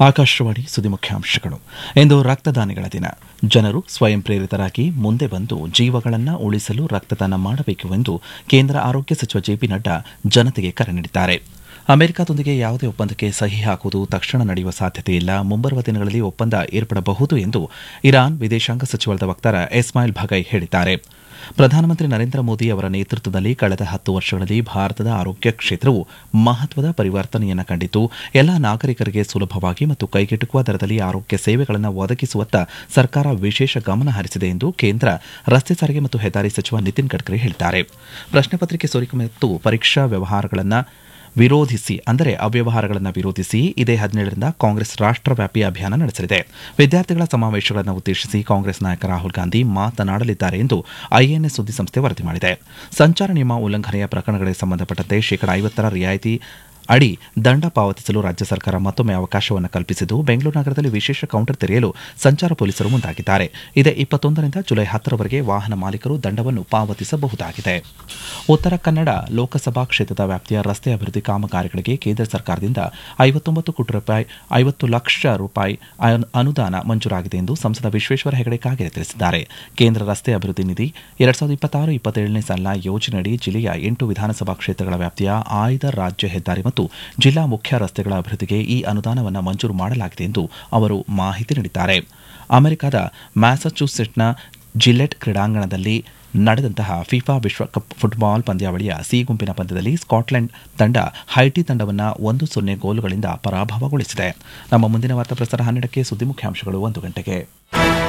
ಆಕಾಶವಾಣಿ ಸುದ್ದಿ ಮುಖ್ಯಾಂಶಗಳು ಇಂದು ರಕ್ತದಾನಿಗಳ ದಿನ ಜನರು ಸ್ವಯಂ ಪ್ರೇರಿತರಾಗಿ ಮುಂದೆ ಬಂದು ಜೀವಗಳನ್ನು ಉಳಿಸಲು ರಕ್ತದಾನ ಮಾಡಬೇಕು ಎಂದು ಕೇಂದ್ರ ಆರೋಗ್ಯ ಸಚಿವ ಜೆಪಿ ನಡ್ಡಾ ಜನತೆಗೆ ಕರೆ ನೀಡಿದ್ದಾರೆ ಅಮೆರಿಕದೊಂದಿಗೆ ಯಾವುದೇ ಒಪ್ಪಂದಕ್ಕೆ ಸಹಿ ಹಾಕುವುದು ತಕ್ಷಣ ನಡೆಯುವ ಸಾಧ್ಯತೆ ಇಲ್ಲ ಮುಂಬರುವ ದಿನಗಳಲ್ಲಿ ಒಪ್ಪಂದ ಏರ್ಪಡಬಹುದು ಎಂದು ಇರಾನ್ ವಿದೇಶಾಂಗ ಸಚಿವಾಲಯದ ವಕ್ತಾರ ಇಸ್ಮಾಯಿಲ್ ಭಗೈ ಹೇಳಿದ್ದಾರೆ ಪ್ರಧಾನಮಂತ್ರಿ ನರೇಂದ್ರ ಮೋದಿ ಅವರ ನೇತೃತ್ವದಲ್ಲಿ ಕಳೆದ ಹತ್ತು ವರ್ಷಗಳಲ್ಲಿ ಭಾರತದ ಆರೋಗ್ಯ ಕ್ಷೇತ್ರವು ಮಹತ್ವದ ಪರಿವರ್ತನೆಯನ್ನು ಕಂಡಿತು ಎಲ್ಲಾ ನಾಗರಿಕರಿಗೆ ಸುಲಭವಾಗಿ ಮತ್ತು ಕೈಗೆಟುಕುವ ದರದಲ್ಲಿ ಆರೋಗ್ಯ ಸೇವೆಗಳನ್ನು ಒದಗಿಸುವತ್ತ ಸರ್ಕಾರ ವಿಶೇಷ ಗಮನ ಹರಿಸಿದೆ ಎಂದು ಕೇಂದ್ರ ರಸ್ತೆ ಸಾರಿಗೆ ಮತ್ತು ಹೆದ್ದಾರಿ ಸಚಿವ ನಿತಿನ್ ಗಡ್ಕರಿ ಹೇಳಿದ್ದಾರೆ ಪ್ರಶ್ನೆ ಪತ್ರಿಕೆ ಸೋರಿಕೆ ಮತ್ತು ಪರೀಕ್ಷಾ ವ್ಯವಹಾರಗಳನ್ನು ವಿರೋಧಿಸಿ ಅಂದರೆ ಅವ್ಯವಹಾರಗಳನ್ನು ವಿರೋಧಿಸಿ ಇದೇ ಹದಿನೇಳರಿಂದ ಕಾಂಗ್ರೆಸ್ ರಾಷ್ಟ್ರವ್ಯಾಪಿ ಅಭಿಯಾನ ನಡೆಸಲಿದೆ ವಿದ್ಯಾರ್ಥಿಗಳ ಸಮಾವೇಶಗಳನ್ನು ಉದ್ದೇಶಿಸಿ ಕಾಂಗ್ರೆಸ್ ನಾಯಕ ರಾಹುಲ್ ಗಾಂಧಿ ಮಾತನಾಡಲಿದ್ದಾರೆ ಎಂದು ಐಎನ್ಎಸ್ ಸುದ್ದಿಸಂಸ್ಥೆ ವರದಿ ಮಾಡಿದೆ ಸಂಚಾರ ನಿಯಮ ಉಲ್ಲಂಘನೆಯ ಪ್ರಕರಣಗಳಿಗೆ ಸಂಬಂಧಪಟ್ಟಂತೆ ಶೇಕಡಾ ಐವತ್ತರ ರಿಯಾಯಿತಿ ಅಡಿ ದಂಡ ಪಾವತಿಸಲು ರಾಜ್ಯ ಸರ್ಕಾರ ಮತ್ತೊಮ್ಮೆ ಅವಕಾಶವನ್ನು ಕಲ್ಪಿಸಿದ್ದು ಬೆಂಗಳೂರು ನಗರದಲ್ಲಿ ವಿಶೇಷ ಕೌಂಟರ್ ತೆರೆಯಲು ಸಂಚಾರ ಪೊಲೀಸರು ಮುಂದಾಗಿದ್ದಾರೆ ಇದೇ ಇಪ್ಪತ್ತೊಂದರಿಂದ ಜುಲೈ ಹತ್ತರವರೆಗೆ ವಾಹನ ಮಾಲೀಕರು ದಂಡವನ್ನು ಪಾವತಿಸಬಹುದಾಗಿದೆ ಉತ್ತರ ಕನ್ನಡ ಲೋಕಸಭಾ ಕ್ಷೇತ್ರದ ವ್ಯಾಪ್ತಿಯ ರಸ್ತೆ ಅಭಿವೃದ್ಧಿ ಕಾಮಗಾರಿಗಳಿಗೆ ಕೇಂದ್ರ ಸರ್ಕಾರದಿಂದ ಐವತ್ತೊಂಬತ್ತು ಕೋಟಿ ರೂಪಾಯಿ ಐವತ್ತು ಲಕ್ಷ ರೂಪಾಯಿ ಅನುದಾನ ಮಂಜೂರಾಗಿದೆ ಎಂದು ಸಂಸದ ವಿಶ್ವೇಶ್ವರ ಹೆಗಡೆ ಕಾಗೆರೆ ತಿಳಿಸಿದ್ದಾರೆ ಕೇಂದ್ರ ರಸ್ತೆ ಅಭಿವೃದ್ಧಿ ನಿಧಿ ಎರಡ್ ಸಾವಿರದ ಇಪ್ಪತ್ತಾರು ಇಪ್ಪತ್ತೇಳನೇ ಸಾಲಿನ ಯೋಜನೆಯಡಿ ಜಿಲ್ಲೆಯ ಎಂಟು ವಿಧಾನಸಭಾ ಕ್ಷೇತ್ರಗಳ ವ್ಯಾಪ್ತಿಯ ಆಯ್ದ ರಾಜ್ಯ ಹೆದ್ದಾರಿ ಮತ್ತು ಜಿಲ್ಲಾ ಮುಖ್ಯ ರಸ್ತೆಗಳ ಅಭಿವೃದ್ಧಿಗೆ ಈ ಅನುದಾನವನ್ನು ಮಂಜೂರು ಮಾಡಲಾಗಿದೆ ಎಂದು ಅವರು ಮಾಹಿತಿ ನೀಡಿದ್ದಾರೆ ಅಮೆರಿಕದ ಮ್ಯಾಸಚ್ಯೂಸೆಟ್ಸ್ನ ಜಿಲೆಟ್ ಕ್ರೀಡಾಂಗಣದಲ್ಲಿ ನಡೆದಂತಹ ಫಿಫಾ ವಿಶ್ವಕಪ್ ಫುಟ್ಬಾಲ್ ಪಂದ್ಯಾವಳಿಯ ಸಿ ಗುಂಪಿನ ಪಂದ್ಯದಲ್ಲಿ ಸ್ಕಾಟ್ಲೆಂಡ್ ತಂಡ ಹೈಟಿ ತಂಡವನ್ನು ಒಂದು ಸೊನ್ನೆ ಗೋಲುಗಳಿಂದ ಪರಾಭವಗೊಳಿಸಿದೆ ನಮ್ಮ ಮುಂದಿನ ವಾರ್ತಾ ಪ್ರಸಾರ ಹನ್ನೆರಡಕ್ಕೆ ಸುದ್ದಿ ಮುಖ್ಯಾಂಶಗಳು ಒಂದು ಗಂಟೆಗೆ